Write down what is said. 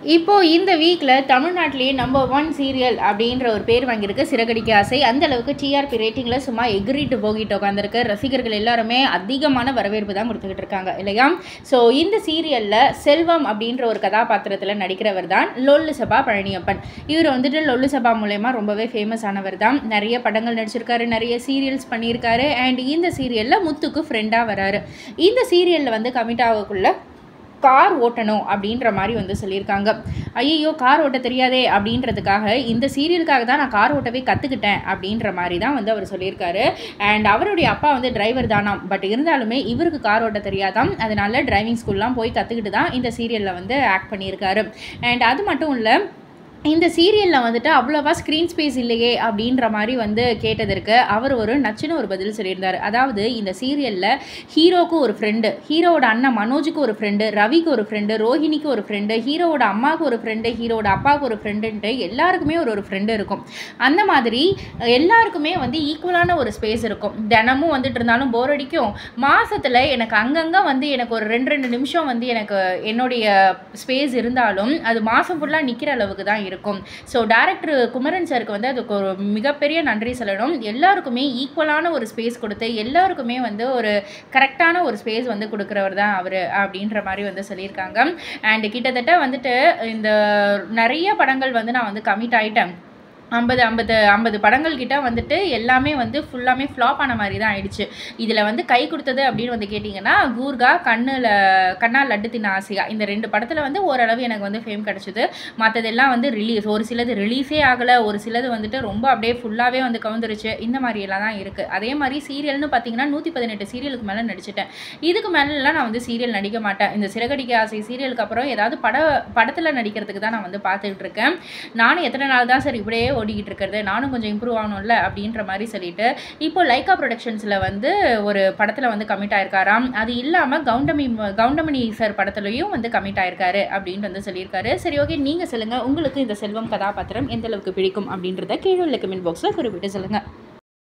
இப்போ இந்த வீக்கில் தமிழ்நாட்டிலேயே நம்பர் ஒன் சீரியல் அப்படின்ற ஒரு பேர் வாங்கியிருக்கு சிறகடிக்க ஆசை அந்த அளவுக்கு டிஆர்பி ரேட்டிங்கில் சும்மா எகிரிட்டு போகிட்டு உட்காந்துருக்கு ரசிகர்கள் எல்லாருமே அதிகமான வரவேற்பு தான் கொடுத்துக்கிட்டு இருக்காங்க இல்லையா ஸோ இந்த சீரியலில் செல்வம் அப்படின்ற ஒரு கதாபாத்திரத்தில் நடிக்கிறவர் தான் லொல்லு சபா பழனியப்பன் இவர் வந்துட்டு லொல்லு சபா மூலயமா ரொம்பவே ஃபேமஸ் ஆனவர் தான் நிறைய படங்கள் நடிச்சிருக்காரு நிறைய சீரியல்ஸ் பண்ணியிருக்காரு அண்ட் இந்த சீரியலில் முத்துக்கு ஃப்ரெண்டாக வராரு இந்த சீரியலில் வந்து கமிட் ஆகக்குள்ள கார் ஓட்டணும் அப்படின்ற மாதிரி வந்து சொல்லியிருக்காங்க ஐயோ கார் ஓட்ட தெரியாதே அப்படின்றதுக்காக இந்த சீரியலுக்காக தான் நான் கார் ஓட்டவே கற்றுக்கிட்டேன் அப்படின்ற மாதிரி தான் வந்து அவர் சொல்லியிருக்காரு அண்ட் அவருடைய அப்பா வந்து டிரைவர் தானாம் பட் இருந்தாலுமே இவருக்கு கார் ஓட்ட தெரியாதாம் அதனால டிரைவிங் ஸ்கூல்லாம் போய் கற்றுக்கிட்டு தான் இந்த சீரியலில் வந்து ஆக்ட் பண்ணியிருக்காரு அண்ட் அது மட்டும் இல்லை இந்த சீரியலில் வந்துட்டு அவ்வளோவா ஸ்க்ரீன் ஸ்பேஸ் இல்லையே அப்படின்ற மாதிரி வந்து கேட்டதற்கு அவர் ஒரு நச்சுன்னு ஒரு பதில் சொல்லியிருந்தார் அதாவது இந்த சீரியலில் ஹீரோக்கு ஒரு ஃப்ரெண்டு ஹீரோவோட அண்ணன் மனோஜுக்கு ஒரு ஃப்ரெண்டு ரவிக்கு ஒரு ஃப்ரெண்டு ரோஹிணிக்கு ஒரு ஃப்ரெண்டு ஹீரோவோட அம்மாவுக்கு ஒரு ஃப்ரெண்டு ஹீரோவோட அப்பாவுக்கு ஒரு ஃப்ரெண்டுன்ட்டு எல்லாருக்குமே ஒரு ஒரு ஃப்ரெண்டு இருக்கும் அந்த மாதிரி எல்லாருக்குமே வந்து ஈக்குவலான ஒரு ஸ்பேஸ் இருக்கும் தினமும் வந்துட்டு இருந்தாலும் போர் அடிக்கும் மாதத்தில் எனக்கு அங்கங்கே வந்து எனக்கு ஒரு ரெண்டு ரெண்டு நிமிஷம் வந்து எனக்கு என்னுடைய ஸ்பேஸ் இருந்தாலும் அது மாதம் ஃபுல்லாக நிற்கிற அளவுக்கு தான் இருக்கும் ஸோ டேரக்டர் குமரன் சாருக்கு வந்து அதுக்கு ஒரு மிகப்பெரிய நன்றி சொல்லணும் எல்லாருக்குமே ஈக்குவலான ஒரு ஸ்பேஸ் கொடுத்து எல்லாருக்குமே வந்து ஒரு கரெக்டான ஒரு ஸ்பேஸ் வந்து கொடுக்குறவர் தான் அவர் அப்படின்ற மாதிரி வந்து சொல்லியிருக்காங்க அண்ட் கிட்டத்தட்ட வந்துட்டு இந்த நிறைய படங்கள் வந்து நான் வந்து கமிட் ஆகிட்டேன் ஐம்பது ஐம்பது ஐம்பது படங்கள் கிட்ட வந்துட்டு எல்லாமே வந்து ஃபுல்லாமே ஃப்ளாப் ஆன மாதிரி தான் ஆயிடுச்சு இதில் வந்து கை கொடுத்தது அப்படின்னு வந்து கேட்டிங்கன்னா கூர்கா கண்ணில் கண்ணா லட்டு தின்ன ஆசையா இந்த ரெண்டு படத்தில் வந்து ஓரளவு எனக்கு வந்து ஃபேம் கிடச்சிது மற்றதெல்லாம் வந்து ரிலீஸ் ஒரு சிலது ரிலீஸே ஆகலை ஒரு சிலது வந்துட்டு ரொம்ப அப்படியே ஃபுல்லாகவே வந்து கவுந்துருச்சு இந்த மாதிரியெல்லாம் தான் இருக்குது அதே மாதிரி சீரியல்னு பார்த்தீங்கன்னா நூற்றி பதினெட்டு சீரியலுக்கு மேலே நடிச்சிட்டேன் இதுக்கு மேலெலாம் நான் வந்து சீரியல் நடிக்க மாட்டேன் இந்த சிறகடிக்க ஆசை சீரியலுக்கு அப்புறம் ஏதாவது பட படத்தில் நடிக்கிறதுக்கு தான் நான் வந்து பார்த்துக்கிட்டு இருக்கேன் நானும் எத்தனை நாள் தான் சார் இப்படியே ஓடிக்கிட்டு இருக்கிறது நானும் கொஞ்சம் இம்ப்ரூவ் ஆகணும்ல அப்படின்ற மாதிரி சொல்லிட்டு இப்போ லைக்கா ப்ரொடக்ஷன்ஸில் வந்து ஒரு படத்தில் வந்து கமிட் ஆயிருக்காராம் அது இல்லாமல் கவுண்டமி கவுண்டமணி சார் படத்துலையும் வந்து கமிட் ஆயிருக்காரு அப்படின்னு வந்து சொல்லியிருக்காரு சரி ஓகே நீங்கள் சொல்லுங்கள் உங்களுக்கு இந்த செல்வம் கதாபாத்திரம் எந்த அளவுக்கு பிடிக்கும் அப்படின்றத கீழே உள்ள கமெண்ட் பாக்ஸில் குறிப்பிட்டு சொல்லுங்கள்